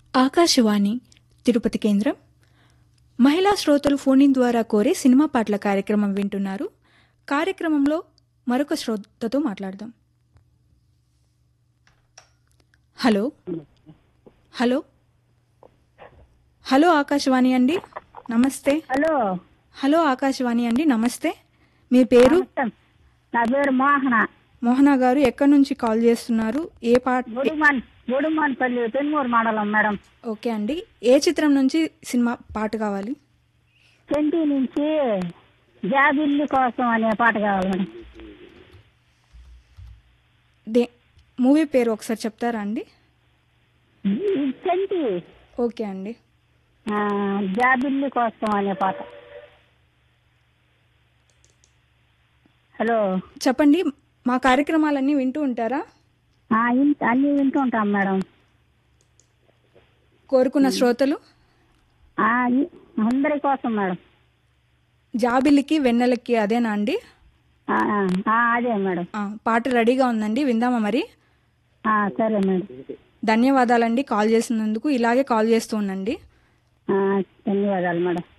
ఆకాశవాణి తిరుపతి కేంద్రం మహిళా శ్రోతలు ఫోన్ ఇన్ ద్వారా కోరే సినిమా పాటల కార్యక్రమం వింటున్నారు కార్యక్రమంలో మరొక శ్రోతతో మాట్లాడదాం హలో హలో హలో ఆకాశవాణి అండి నమస్తే హలో హలో ఆకాశవాణి అండి నమస్తే మీ పేరు నమస్తే. నా పేరు మోహన మోహన గారు ఎక్కడి నుంచి కాల్ చేస్తున్నారు ఏ పాట గుడుమాన్ గుడుమాన్పల్లి పెన్మూరు మండలం మేడం ఓకే అండి ఏ చిత్రం నుంచి సినిమా పాట కావాలి చెంటి నుంచి జాబిల్లి కోసం అనే పాట కావాలి మేడం దే మూవీ పేరు ఒకసారి చెప్తారా అండి ఈ చెంటి ఓకే అండి ఆ, జాబిల్లి కోసం అనే పాట హలో చెప్పండి మా కార్యక్రమాలన్నీ వింటూ ఉంటారా ఆ, ఇన్- అన్నీ వింటూ ఉంటాం మేడం కోరుకున్న శ్రోతలు ఆ, ఇ- అందరి కోసం మేడం జాబిలికి వెన్నెలకి అదేనా అండి ఆ, ఆ, అదే మేడం ఆ, పాట రెడీగా ఉందండి విందామా మరి ఆ, సరే మేడం ధన్యవాదాలండి కాల్ చేసినందుకు ఇలాగే కాల్ చేస్తూ ఉండండి ఆ, ధన్యవాదాలు మేడం